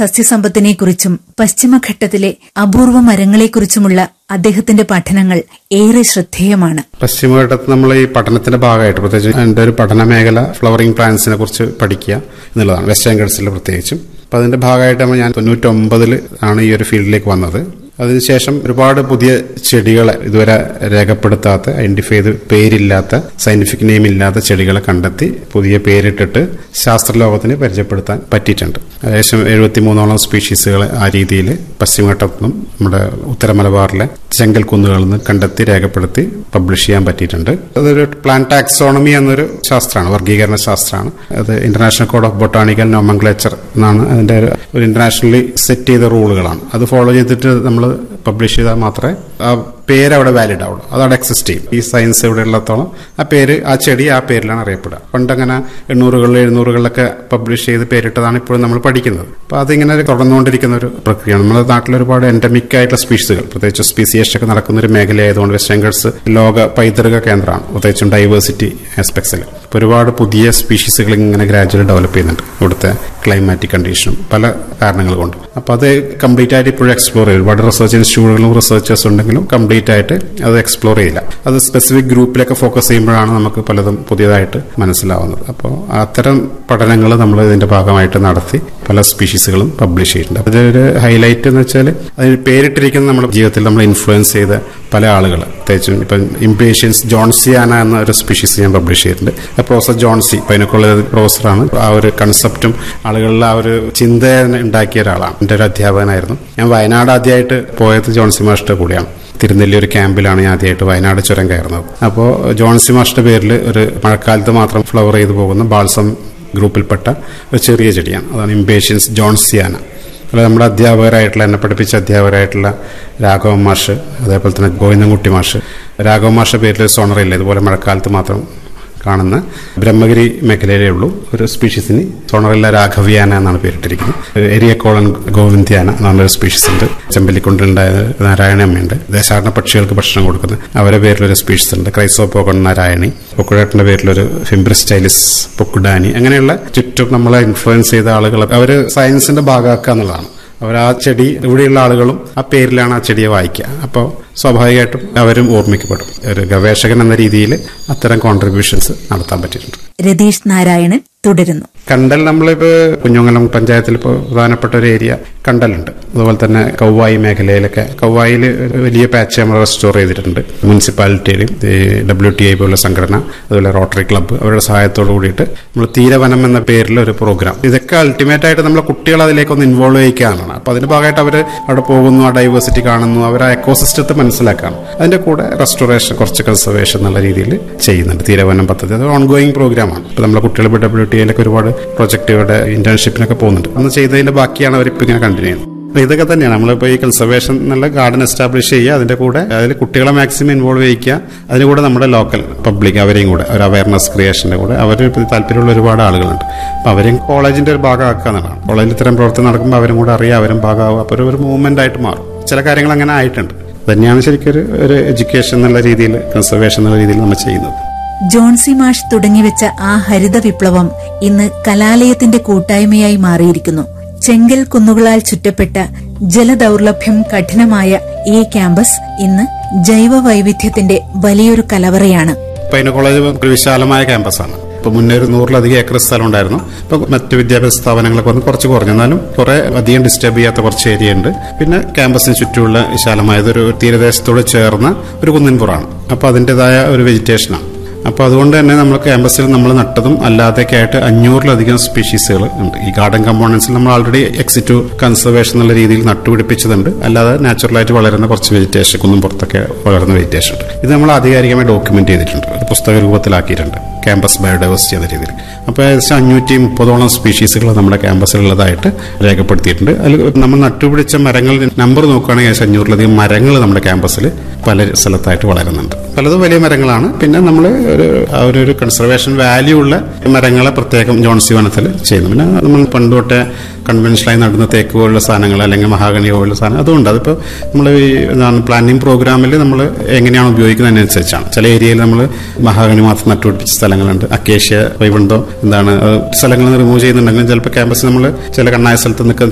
സസ്യസമ്പത്തിനെക്കുറിച്ചും പശ്ചിമഘട്ടത്തിലെ അപൂർവ മരങ്ങളെക്കുറിച്ചുമുള്ള അദ്ദേഹത്തിന്റെ പഠനങ്ങൾ ഏറെ ശ്രദ്ധേയമാണ് പശ്ചിമഘട്ടത്ത് നമ്മൾ ഈ പഠനത്തിന്റെ ഭാഗമായിട്ട് പ്രത്യേകിച്ച് എൻ്റെ ഒരു പഠന മേഖല ഫ്ലവറിംഗ് പ്ലാന്റ്സിനെ കുറിച്ച് പഠിക്കുക എന്നുള്ളതാണ് വെസ്റ്റേൺ ഗഡ്സിൽ പ്രത്യേകിച്ചും അപ്പോൾ അതിന്റെ ഭാഗമായിട്ട് ഞാൻ തൊണ്ണൂറ്റൊമ്പതിൽ ആണ് ഈ ഒരു ഫീൽഡിലേക്ക് വന്നത് അതിനുശേഷം ഒരുപാട് പുതിയ ചെടികളെ ഇതുവരെ രേഖപ്പെടുത്താത്ത ഐഡന്റിഫൈ ചെയ്ത് പേരില്ലാത്ത സയന്റിഫിക് നെയിം ഇല്ലാത്ത ചെടികളെ കണ്ടെത്തി പുതിയ പേരിട്ടിട്ട് ശാസ്ത്രലോകത്തിന് പരിചയപ്പെടുത്താൻ പറ്റിയിട്ടുണ്ട് ഏകദേശം എഴുപത്തി മൂന്നോളം സ്പീഷീസുകൾ ആ രീതിയിൽ പശ്ചിമഘട്ടത്തിൽ നിന്നും നമ്മുടെ ഉത്തര മലബാറിലെ ചെങ്കൽ കുന്നുകളിൽ നിന്ന് കണ്ടെത്തി രേഖപ്പെടുത്തി പബ്ലിഷ് ചെയ്യാൻ പറ്റിയിട്ടുണ്ട് അതൊരു പ്ലാന്റ് ടാക്സോണമി എന്നൊരു ശാസ്ത്രമാണ് വർഗീകരണ ശാസ്ത്രമാണ് അത് international code of botanical nomenclature എന്നാണ് അതിന്റെ ഒരു- ഒരു ഇന്റർനാഷണലി സെറ്റ് ചെയ്ത റൂളുകളാണ് അത് ഫോളോ ചെയ്തിട്ട് നമ്മൾ പബ്ലിഷ് ചെയ്താൽ മാത്രമേ ആ പേര് അവിടെ വാലിഡ് ആവുള്ളൂ അത് അവിടെ എക്സിസ്റ്റ് ചെയ്യും ഈ സയൻസ് ഇവിടെ ഉള്ളത്തോളം ആ പേര് ആ ചെടി ആ പേരിലാണ് അറിയപ്പെടുക പണ്ടങ്ങനെ എണ്ണൂറുകളിൽ എഴുന്നൂറുകളിലൊക്കെ പബ്ലിഷ് ചെയ്ത് പേരിട്ടതാണ് ഇപ്പോഴും നമ്മൾ പഠിക്കുന്നത് അപ്പോൾ അതിങ്ങനെ ഒരു തുടർന്നുകൊണ്ടിരിക്കുന്ന ഒരു പ്രക്രിയയാണ് നമ്മുടെ നാട്ടിൽ ഒരുപാട് എൻഡമിക് ആയിട്ടുള്ള സ്പീഷീസുകൾ പ്രത്യേകിച്ച് സ്പീസിയേഷൻ ഒക്കെ നടക്കുന്ന ഒരു മേഖലയായതുകൊണ്ട് വെസ്റ്റ് ബംഗാൾസ് ലോക പൈതൃക കേന്ദ്രമാണ് പ്രത്യേകിച്ചും ഡൈവേഴ്സിറ്റി ആസ്പെക്ട്സിൽ ഇപ്പോൾ ഒരുപാട് പുതിയ സ്പീഷീസുകൾ ഇങ്ങനെ ഗ്രാജുവലി ഡെവലപ്പ് ചെയ്യുന്നുണ്ട് ഇവിടുത്തെ ക്ലൈമാറ്റിക് കണ്ടീഷനും പല കാരണങ്ങൾ കൊണ്ടും അപ്പോൾ അത് കംപ്ലീറ്റ് ആയിട്ട് ഇപ്പോഴും എക്സ്പ്ലോർ ചെയ്യും ഒരുപാട് റിസർച്ച് ഇൻസ്റ്റിറ്റ്യൂട്ടുകളും റിസർച്ചേഴ്സ് ഉണ്ടെങ്കിലും കംപ്ലീറ്റ് ആയിട്ട് അത് എക്സ്പ്ലോർ ചെയ്യില്ല അത് സ്പെസിഫിക് ഗ്രൂപ്പിലൊക്കെ ഫോക്കസ് ചെയ്യുമ്പോഴാണ് നമുക്ക് പലതും പുതിയതായിട്ട് മനസ്സിലാവുന്നത് അപ്പോൾ അത്തരം പഠനങ്ങൾ നമ്മൾ ഇതിന്റെ ഭാഗമായിട്ട് നടത്തി പല സ്പീഷീസുകളും പബ്ലിഷ് ചെയ്തിട്ടുണ്ട് അതിലൊരു ഹൈലൈറ്റ് എന്ന് വെച്ചാൽ അതിന് പേരിട്ടിരിക്കുന്ന നമ്മുടെ ജീവിതത്തിൽ നമ്മൾ ഇൻഫ്ലുവൻസ് ചെയ്ത പല ആളുകൾ പ്രത്യേകിച്ചും ഇപ്പം ഇംപേഷ്യൻസ് ജോൺസിയാന എന്ന ഒരു സ്പീഷീസ് ഞാൻ പബ്ലിഷ് ചെയ്തിട്ടുണ്ട് അത് പ്രൊഫസർ ജോൺസി പൈനക്കുള്ള പ്രൊഫസറാണ് ആ ഒരു കൺസെപ്റ്റും ആളുകളിൽ ആ ഒരു ചിന്ത ഉണ്ടാക്കിയ ഒരാളാണ് എൻ്റെ ഒരു അധ്യാപകനായിരുന്നു ഞാൻ വയനാട് ആദ്യമായിട്ട് പോയത് ജോൺസി മാസ്റ്റർ കൂടിയാണ് തിരുനെല്ലി ഒരു ക്യാമ്പിലാണ് ഞാൻ ആദ്യമായിട്ട് വയനാട് ചുരം കയറുന്നത് അപ്പോൾ ജോൺസി മാസ്റ്റർ പേരിൽ ഒരു മഴക്കാലത്ത് മാത്രം ഫ്ലവർ ചെയ്തു പോകുന്ന ബാൾസം ഗ്രൂപ്പിൽപ്പെട്ട ഒരു ചെറിയ ചെടിയാണ് അതാണ് ഇംപേഷ്യൻസ് ജോൺസിയാന അല്ല നമ്മുടെ അധ്യാപകരായിട്ടുള്ള എന്നെ പഠിപ്പിച്ച അധ്യാപകരായിട്ടുള്ള രാഘവൻ മാഷ് അതേപോലെ തന്നെ ഗോവിന്ദൻകുട്ടി മാഷ് രാഘവൻ മാഷ പേരിൽ സോണറില്ല ഇതുപോലെ മഴക്കാലത്ത് മാത്രം കാണുന്ന ബ്രഹ്മഗിരി മേഖലയിലേ ഉള്ളൂ ഒരു സ്പീഷീസിന് സോണറില്ല രാഘവിയാന എന്നാണ് പേരിട്ടിരിക്കുന്നത് എരിയക്കോളൻ ഗോവിന്ദ്യാന എന്നാണ് ഒരു സ്പീഷീസ് ഉണ്ട് ചെമ്പല്ലിക്കൊണ്ടുണ്ടായ നാരായണമ്മയുണ്ട് ദേശാടന പക്ഷികൾക്ക് ഭക്ഷണം കൊടുക്കുന്നത് അവരുടെ പേരിലൊരു സ്പീഷീസ് ഉണ്ട് ക്രൈസോപോകൺ നാരായണി പൊക്കുഴേട്ടന്റെ പേരിലൊരു ഫിംബ്രിസ്റ്റൈലിസ് പൊക്കുഡാനി അങ്ങനെയുള്ള ചുറ്റും നമ്മളെ ഇൻഫ്ലുവൻസ് ചെയ്ത ആളുകൾ അവർ സയൻസിന്റെ ഭാഗമാക്കുക എന്നുള്ളതാണ് അവർ ആ ചെടി ഇവിടെയുള്ള ആളുകളും ആ പേരിലാണ് ആ ചെടിയെ വായിക്കുക അപ്പോൾ സ്വാഭാവികമായിട്ടും അവരും ഓർമ്മിക്കപ്പെടും ഒരു ഗവേഷകൻ എന്ന രീതിയിൽ അത്തരം കോൺട്രിബ്യൂഷൻസ് നടത്താൻ പറ്റിയിട്ടുണ്ട് രതീഷ് നാരായണൻ തുടരുന്നു കണ്ടൽ നമ്മളിപ്പോൾ കുഞ്ഞുങ്ങലം പഞ്ചായത്തിൽ ഇപ്പോൾ പ്രധാനപ്പെട്ട ഒരു ഏരിയ കണ്ടലുണ്ട് അതുപോലെ തന്നെ കൗവായി മേഖലയിലൊക്കെ കൗവായിൽ ഒരു വലിയ പാച്ച് നമ്മൾ റെസ്റ്റോർ ചെയ്തിട്ടുണ്ട് മുനിസിപ്പാലിറ്റിയിൽ ഡബ്ല്യു ടി ഐ പോലുള്ള സംഘടന അതുപോലെ റോട്ടറി ക്ലബ്ബ് അവരുടെ സഹായത്തോട് കൂടിയിട്ട് നമ്മൾ തീരവനം എന്ന പേരിൽ ഒരു പ്രോഗ്രാം ഇതൊക്കെ അൾട്ടിമേറ്റ് ആയിട്ട് നമ്മളെ കുട്ടികൾ അതിലേക്ക് ഒന്ന് ഇൻവോൾവ് ചെയ്യിക്കാനാണ് അപ്പോൾ അതിന്റെ ഭാഗമായിട്ട് അവർ അവിടെ പോകുന്നു ആ ഡൈവേഴ്സിറ്റി കാണുന്നു അവർ ആ എക്കോസിസ്റ്റത്തെ മനസ്സിലാക്കാണ് അതിന്റെ കൂടെ റെസ്റ്റോറേഷൻ കുറച്ച് കൺസർവേഷൻ എന്നുള്ള രീതിയിൽ ചെയ്യുന്നുണ്ട് തീരവനം പദ്ധതി അത് ഓൺഗോയിങ് പ്രോഗ്രാമാണ് ഇപ്പോൾ നമ്മളെ കുട്ടികൾ ഇപ്പോൾ ഡബ്ല്യു ടി ഐയിലൊക്കെ ഒരുപാട് പ്രൊജക്റ്റുകളുടെ ഇന്റേൺഷിപ്പിനൊക്കെ പോകുന്നുണ്ട് അന്ന് ചെയ്തതിന്റെ ബാക്കിയാണ് അവരിപ്പോൾ ഇങ്ങനെ കണ്ടിന്യൂ ചെയ്യുന്നത് അപ്പൊ ഇതൊക്കെ തന്നെയാണ് നമ്മളിപ്പോൾ ഈ കൺസർവേഷൻ എന്നുള്ള ഗാർഡൻ എസ്റ്റാബ്ലിഷ് ചെയ്യുക അതിന്റെ കൂടെ അതിൽ കുട്ടികളെ മാക്സിമം ഇൻവോൾവ് ചെയ്യിക്കുക അതിന് കൂടെ നമ്മുടെ ലോക്കൽ പബ്ലിക് അവരെയും കൂടെ ഒരു അവയർനെസ് ക്രിയേഷന്റെ കൂടെ അവർ താല്പര്യമുള്ള ഒരുപാട് ആളുകളുണ്ട് അപ്പൊ അവരെയും കോളേജിന്റെ ഒരു ഭാഗമാക്കുക എന്നുള്ളതാണ് കോളേജിൽ ഇത്തരം പ്രവർത്തനം നടക്കുമ്പോൾ അവരും കൂടെ അറിയാം അവരും ഭാഗമാവും അപ്പോൾ ഒരു- ഒരു മൂവ്മെന്റ് ആയിട്ട് മാറും ചില കാര്യങ്ങൾ അങ്ങനെ ആയിട്ടുണ്ട് തന്നെയാണ് ശരിക്കും ഒരു ഒരു എഡ്യൂക്കേഷൻ എന്നുള്ള രീതിയിൽ കൺസർവേഷൻ എന്നുള്ള രീതിയിൽ നമ്മൾ ചെയ്യുന്നത് ജോൺസി മാഷ് തുടങ്ങിവെച്ച ആ ഹരിത വിപ്ലവം ഇന്ന് കലാലയത്തിന്റെ കൂട്ടായ്മയായി മാറിയിരിക്കുന്നു ചെങ്കൽ കുന്നുകളാൽ ചുറ്റപ്പെട്ട ജലദൗർലഭ്യം കഠിനമായ ഈ ക്യാമ്പസ് ഇന്ന് ജൈവ വൈവിധ്യത്തിന്റെ വലിയൊരു കലവറയാണ് പൈന കോളേജ് ഒരു വിശാലമായ ക്യാമ്പസാണ് ഇപ്പൊ മുന്നേ ഒരു നൂറിലധികം ഏക്കർ സ്ഥലം ഉണ്ടായിരുന്നു ഇപ്പൊ മറ്റ് വിദ്യാഭ്യാസ സ്ഥാപനങ്ങളൊക്കെ വന്ന് കുറച്ച് കുറഞ്ഞു എന്നാലും കുറെ അധികം ഡിസ്റ്റർബ് ചെയ്യാത്ത കുറച്ച് ഏരിയ ഉണ്ട് പിന്നെ ക്യാമ്പസിന് ചുറ്റുമുള്ള വിശാലമായത് ഒരു തീരദേശത്തോട് ചേർന്ന ഒരു കുന്നിൻപുറാണ് അപ്പൊ അതിൻ്റെതായ ഒരു വെജിറ്റേഷനാണ് അപ്പോൾ അതുകൊണ്ട് തന്നെ നമ്മൾ ക്യാമ്പസിൽ നമ്മൾ നട്ടതും അല്ലാതെയൊക്കെ ആയിട്ട് അഞ്ഞൂറിലധികം സ്പീഷീസുകൾ ഉണ്ട് ഈ ഗാർഡൻ കമ്പോണൻസിൽ നമ്മൾ ആൾറെഡി എക്സിറ്റു കൺസർവേഷൻ എന്നുള്ള രീതിയിൽ നട്ടുപിടിപ്പിച്ചതുണ്ട് അല്ലാതെ നാച്ചുറലായിട്ട് വളരുന്ന കുറച്ച് വെജിറ്റേഷൻ കുന്നും പുറത്തൊക്കെ വളരുന്ന വെജിറ്റേഷൻ ഉണ്ട് ഇത് നമ്മൾ ആധികാരികമായി ഡോക്യുമെന്റ് ചെയ്തിട്ടുണ്ട് ഒരു പുസ്തക രൂപത്തിലാക്കിയിട്ടുണ്ട് ക്യാമ്പസ് ബയോഡൈവേഴ്സിറ്റി എന്ന രീതിയിൽ അപ്പോൾ ഏകദേശം അഞ്ഞൂറ്റി മുപ്പതോളം സ്പീഷീസുകൾ നമ്മുടെ ക്യാമ്പസിലുള്ളതായിട്ട് രേഖപ്പെടുത്തിയിട്ടുണ്ട് അതിൽ നമ്മൾ നട്ടുപിടിച്ച മരങ്ങളുടെ നമ്പർ നോക്കുകയാണെങ്കിൽ ഏകദേശം അഞ്ഞൂറിലധികം മരങ്ങൾ നമ്മുടെ ക്യാമ്പസിൽ പല സ്ഥലത്തായിട്ട് വളരുന്നുണ്ട് പലതും വലിയ മരങ്ങളാണ് പിന്നെ നമ്മൾ ഒരു ആ ഒരു ഒരു കൺസർവേഷൻ വാല്യൂ ഉള്ള മരങ്ങളെ പ്രത്യേകം ജോൺസി വനത്തിൽ ചെയ്യുന്നു പിന്നെ നമ്മൾ പണ്ട് തൊട്ടേ കൺവെൻഷനായി നടുന്ന തേക്ക് പോലുള്ള സാധനങ്ങൾ അല്ലെങ്കിൽ മഹാഗണി പോലുള്ള സാധനം അതുകൊണ്ട് അതിപ്പോൾ നമ്മൾ ഈ എന്താണ് പ്ലാനിങ് പ്രോഗ്രാമിൽ നമ്മൾ എങ്ങനെയാണ് ഉപയോഗിക്കുന്നതിനനുസരിച്ചാണ് ചില ഏരിയയിൽ നമ്മൾ മഹാഗണി മാത്രം നട്ടുപിടിപ്പിച്ച സ്ഥലങ്ങളുണ്ട് അക്കേഷ്യ വൈബുണ്ടോ എന്താണ് അത് സ്ഥലങ്ങൾ റിമൂവ് ചെയ്യുന്നുണ്ടെങ്കിലും ചിലപ്പോൾ ക്യാമ്പസ് നമ്മൾ ചില കണ്ണായ സ്ഥലത്ത് നിൽക്കുന്ന